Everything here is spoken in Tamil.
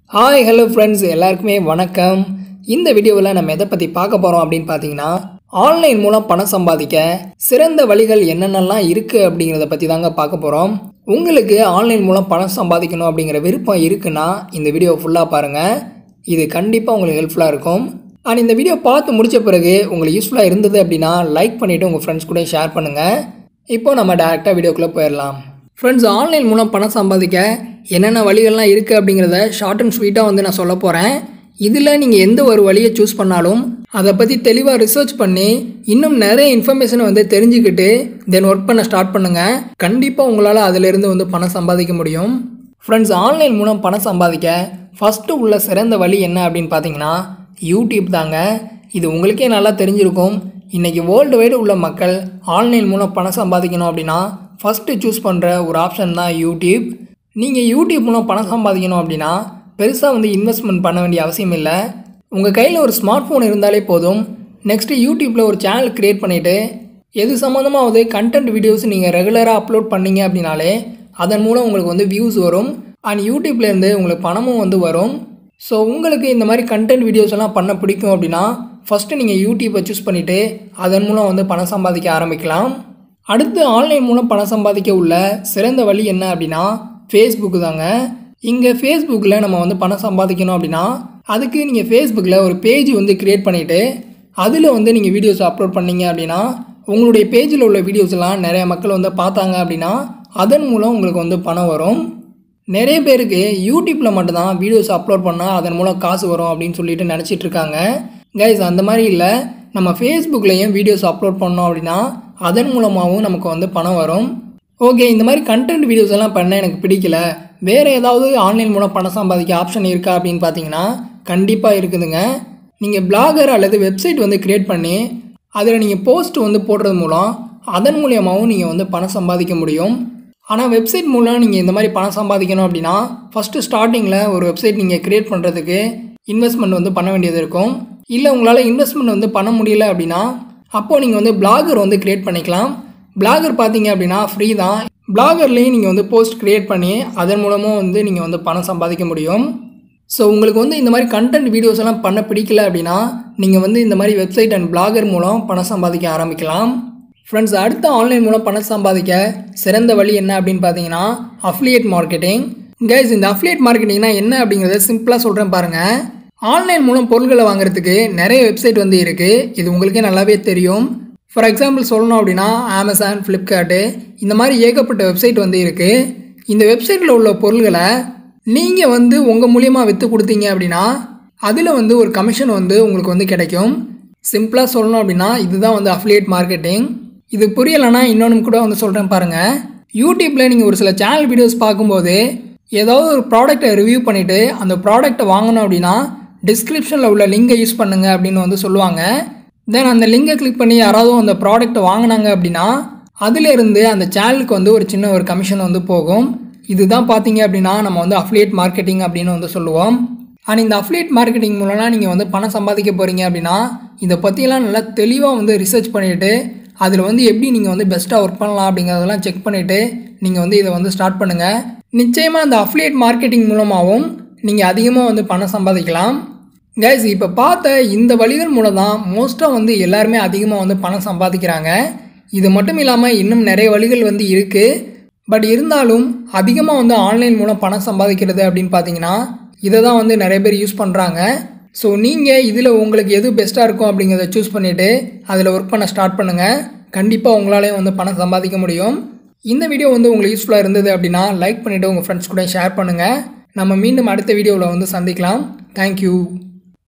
ஹாய் ஹலோ ஃப்ரெண்ட்ஸ் எல்லாருக்குமே வணக்கம் இந்த வீடியோவில் நம்ம எதை பற்றி பார்க்க போகிறோம் அப்படின்னு பார்த்தீங்கன்னா ஆன்லைன் மூலம் பணம் சம்பாதிக்க சிறந்த வழிகள் என்னென்னலாம் இருக்குது அப்படிங்கிறத பற்றி தாங்க பார்க்க போகிறோம் உங்களுக்கு ஆன்லைன் மூலம் பணம் சம்பாதிக்கணும் அப்படிங்கிற விருப்பம் இருக்குன்னா இந்த வீடியோ ஃபுல்லாக பாருங்கள் இது கண்டிப்பாக உங்களுக்கு ஹெல்ப்ஃபுல்லாக இருக்கும் அண்ட் இந்த வீடியோ பார்த்து முடிச்ச பிறகு உங்களுக்கு யூஸ்ஃபுல்லாக இருந்தது அப்படின்னா லைக் பண்ணிவிட்டு உங்கள் ஃப்ரெண்ட்ஸ் கூட ஷேர் பண்ணுங்கள் இப்போ நம்ம டேரெக்டாக வீடியோக்குள்ளே போயிடலாம் ஃப்ரெண்ட்ஸ் ஆன்லைன் மூலம் பணம் சம்பாதிக்க என்னென்ன வழிகள்லாம் இருக்குது அப்படிங்கிறத ஷார்ட் அண்ட் ஸ்வீட்டாக வந்து நான் சொல்ல போகிறேன் இதில் நீங்கள் எந்த ஒரு வழியை சூஸ் பண்ணாலும் அதை பற்றி தெளிவாக ரிசர்ச் பண்ணி இன்னும் நிறைய இன்ஃபர்மேஷனை வந்து தெரிஞ்சுக்கிட்டு தென் ஒர்க் பண்ண ஸ்டார்ட் பண்ணுங்கள் கண்டிப்பாக உங்களால் அதிலிருந்து வந்து பணம் சம்பாதிக்க முடியும் ஃப்ரெண்ட்ஸ் ஆன்லைன் மூலம் பணம் சம்பாதிக்க ஃபஸ்ட்டு உள்ள சிறந்த வழி என்ன அப்படின்னு பார்த்தீங்கன்னா யூடியூப் தாங்க இது உங்களுக்கே நல்லா தெரிஞ்சிருக்கும் இன்றைக்கி வேர்ல்டு வைடு உள்ள மக்கள் ஆன்லைன் மூலம் பணம் சம்பாதிக்கணும் அப்படின்னா ஃபஸ்ட்டு சூஸ் பண்ணுற ஒரு ஆப்ஷன் தான் யூடியூப் நீங்கள் யூடியூப் மூலம் பணம் சம்பாதிக்கணும் அப்படின்னா பெருசாக வந்து இன்வெஸ்ட்மெண்ட் பண்ண வேண்டிய அவசியம் இல்லை உங்கள் கையில் ஒரு ஸ்மார்ட் ஃபோன் இருந்தாலே போதும் நெக்ஸ்ட்டு யூடியூப்பில் ஒரு சேனல் க்ரியேட் பண்ணிவிட்டு எது சம்மந்தமாவது கண்டென்ட் வீடியோஸ் நீங்கள் ரெகுலராக அப்லோட் பண்ணீங்க அப்படின்னாலே அதன் மூலம் உங்களுக்கு வந்து வியூஸ் வரும் அண்ட் யூடியூப்லேருந்து உங்களுக்கு பணமும் வந்து வரும் ஸோ உங்களுக்கு இந்த மாதிரி கண்டென்ட் வீடியோஸ் எல்லாம் பண்ண பிடிக்கும் அப்படின்னா ஃபஸ்ட்டு நீங்கள் யூடியூப்பை சூஸ் பண்ணிவிட்டு அதன் மூலம் வந்து பணம் சம்பாதிக்க ஆரம்பிக்கலாம் அடுத்து ஆன்லைன் மூலம் பணம் சம்பாதிக்க உள்ள சிறந்த வழி என்ன அப்படின்னா ஃபேஸ்புக்கு தாங்க இங்கே ஃபேஸ்புக்கில் நம்ம வந்து பணம் சம்பாதிக்கணும் அப்படின்னா அதுக்கு நீங்கள் ஃபேஸ்புக்கில் ஒரு பேஜ் வந்து க்ரியேட் பண்ணிவிட்டு அதில் வந்து நீங்கள் வீடியோஸ் அப்லோட் பண்ணீங்க அப்படின்னா உங்களுடைய பேஜில் உள்ள வீடியோஸ் எல்லாம் நிறைய மக்கள் வந்து பார்த்தாங்க அப்படின்னா அதன் மூலம் உங்களுக்கு வந்து பணம் வரும் நிறைய பேருக்கு யூடியூப்பில் மட்டும்தான் வீடியோஸ் அப்லோட் பண்ணால் அதன் மூலம் காசு வரும் அப்படின்னு சொல்லிட்டு நினச்சிட்டு இருக்காங்க கைஸ் அந்த மாதிரி இல்லை நம்ம ஃபேஸ்புக்லேயும் வீடியோஸ் அப்லோட் பண்ணோம் அப்படின்னா அதன் மூலமாகவும் நமக்கு வந்து பணம் வரும் ஓகே இந்த மாதிரி கண்டென்ட் வீடியோஸ் எல்லாம் பண்ண எனக்கு பிடிக்கல வேறு ஏதாவது ஆன்லைன் மூலம் பணம் சம்பாதிக்க ஆப்ஷன் இருக்கா அப்படின்னு பார்த்தீங்கன்னா கண்டிப்பாக இருக்குதுங்க நீங்கள் பிளாகர் அல்லது வெப்சைட் வந்து க்ரியேட் பண்ணி அதில் நீங்கள் போஸ்ட் வந்து போடுறது மூலம் அதன் மூலியமாகவும் நீங்கள் வந்து பணம் சம்பாதிக்க முடியும் ஆனால் வெப்சைட் மூலம் நீங்கள் இந்த மாதிரி பணம் சம்பாதிக்கணும் அப்படின்னா ஃபஸ்ட்டு ஸ்டார்டிங்கில் ஒரு வெப்சைட் நீங்கள் க்ரியேட் பண்ணுறதுக்கு இன்வெஸ்ட்மெண்ட் வந்து பண்ண வேண்டியது இருக்கும் இல்லை உங்களால் இன்வெஸ்ட்மெண்ட் வந்து பண்ண முடியல அப்படின்னா அப்போது நீங்கள் வந்து பிளாகர் வந்து க்ரியேட் பண்ணிக்கலாம் பிளாகர் பார்த்தீங்க அப்படின்னா ஃப்ரீ தான் பிளாகர்லேயும் நீங்கள் வந்து போஸ்ட் க்ரியேட் பண்ணி அதன் மூலமும் வந்து நீங்கள் வந்து பணம் சம்பாதிக்க முடியும் ஸோ உங்களுக்கு வந்து இந்த மாதிரி கண்டென்ட் வீடியோஸ் எல்லாம் பண்ண பிடிக்கல அப்படின்னா நீங்கள் வந்து இந்த மாதிரி வெப்சைட் அண்ட் பிளாகர் மூலம் பணம் சம்பாதிக்க ஆரம்பிக்கலாம் ஃப்ரெண்ட்ஸ் அடுத்த ஆன்லைன் மூலம் பணம் சம்பாதிக்க சிறந்த வழி என்ன அப்படின்னு பார்த்தீங்கன்னா அஃப்லியேட் மார்க்கெட்டிங் கைஸ் இந்த அஃப்லியேட் மார்க்கெட்டிங்னா என்ன அப்படிங்கிறத சிம்பிளாக சொல்கிறேன் பாருங்கள் ஆன்லைன் மூலம் பொருட்களை வாங்குறதுக்கு நிறைய வெப்சைட் வந்து இருக்குது இது உங்களுக்கே நல்லாவே தெரியும் ஃபார் எக்ஸாம்பிள் சொல்லணும் அப்படின்னா அமேசான் ஃப்ளிப்கார்ட்டு இந்த மாதிரி ஏகப்பட்ட வெப்சைட் வந்து இருக்குது இந்த வெப்சைட்டில் உள்ள பொருள்களை நீங்கள் வந்து உங்கள் மூலியமாக விற்று கொடுத்தீங்க அப்படின்னா அதில் வந்து ஒரு கமிஷன் வந்து உங்களுக்கு வந்து கிடைக்கும் சிம்பிளாக சொல்லணும் அப்படின்னா இதுதான் வந்து அஃபிலியேட் மார்க்கெட்டிங் இது புரியலைன்னா இன்னொன்று கூட வந்து சொல்கிறேன் பாருங்கள் யூடியூப்பில் நீங்கள் ஒரு சில சேனல் வீடியோஸ் பார்க்கும்போது ஏதாவது ஒரு ப்ராடக்ட்டை ரிவ்யூ பண்ணிவிட்டு அந்த ப்ராடக்ட்டை வாங்கணும் அப்படின்னா டிஸ்கிரிப்ஷனில் உள்ள லிங்கை யூஸ் பண்ணுங்கள் அப்படின்னு வந்து சொல்லுவாங்க தென் அந்த லிங்கை கிளிக் பண்ணி யாராவது அந்த ப்ராடக்ட்டை வாங்கினாங்க அப்படின்னா அதிலிருந்து அந்த சேனலுக்கு வந்து ஒரு சின்ன ஒரு கமிஷன் வந்து போகும் இதுதான் பார்த்தீங்க அப்படின்னா நம்ம வந்து அஃப்லியேட் மார்க்கெட்டிங் அப்படின்னு வந்து சொல்லுவோம் அண்ட் இந்த அஃப்லியேட் மார்க்கெட்டிங் மூலம்லாம் நீங்கள் வந்து பணம் சம்பாதிக்க போகிறீங்க அப்படின்னா இதை பற்றியெல்லாம் நல்லா தெளிவாக வந்து ரிசர்ச் பண்ணிவிட்டு அதில் வந்து எப்படி நீங்கள் வந்து பெஸ்ட்டாக ஒர்க் பண்ணலாம் அப்படிங்கிறதெல்லாம் செக் பண்ணிவிட்டு நீங்கள் வந்து இதை வந்து ஸ்டார்ட் பண்ணுங்கள் நிச்சயமாக அந்த அஃப்லியேட் மார்க்கெட்டிங் மூலமாகவும் நீங்கள் அதிகமாக வந்து பணம் சம்பாதிக்கலாம் கைஸ் இப்போ பார்த்த இந்த வழிகள் மூலம் தான் மோஸ்ட்டாக வந்து எல்லாருமே அதிகமாக வந்து பணம் சம்பாதிக்கிறாங்க இது மட்டும் இல்லாமல் இன்னும் நிறைய வழிகள் வந்து இருக்குது பட் இருந்தாலும் அதிகமாக வந்து ஆன்லைன் மூலம் பணம் சம்பாதிக்கிறது அப்படின்னு பார்த்தீங்கன்னா இதை தான் வந்து நிறைய பேர் யூஸ் பண்ணுறாங்க ஸோ நீங்கள் இதில் உங்களுக்கு எது பெஸ்ட்டாக இருக்கும் அப்படிங்கிறத சூஸ் பண்ணிவிட்டு அதில் ஒர்க் பண்ண ஸ்டார்ட் பண்ணுங்கள் கண்டிப்பாக உங்களாலேயும் வந்து பணம் சம்பாதிக்க முடியும் இந்த வீடியோ வந்து உங்களுக்கு யூஸ்ஃபுல்லாக இருந்தது அப்படின்னா லைக் பண்ணிவிட்டு உங்கள் ஃப்ரெண்ட்ஸ் கூட ஷேர் பண்ணுங்கள் நம்ம மீண்டும் அடுத்த வீடியோவில் வந்து சந்திக்கலாம் தேங்க்யூ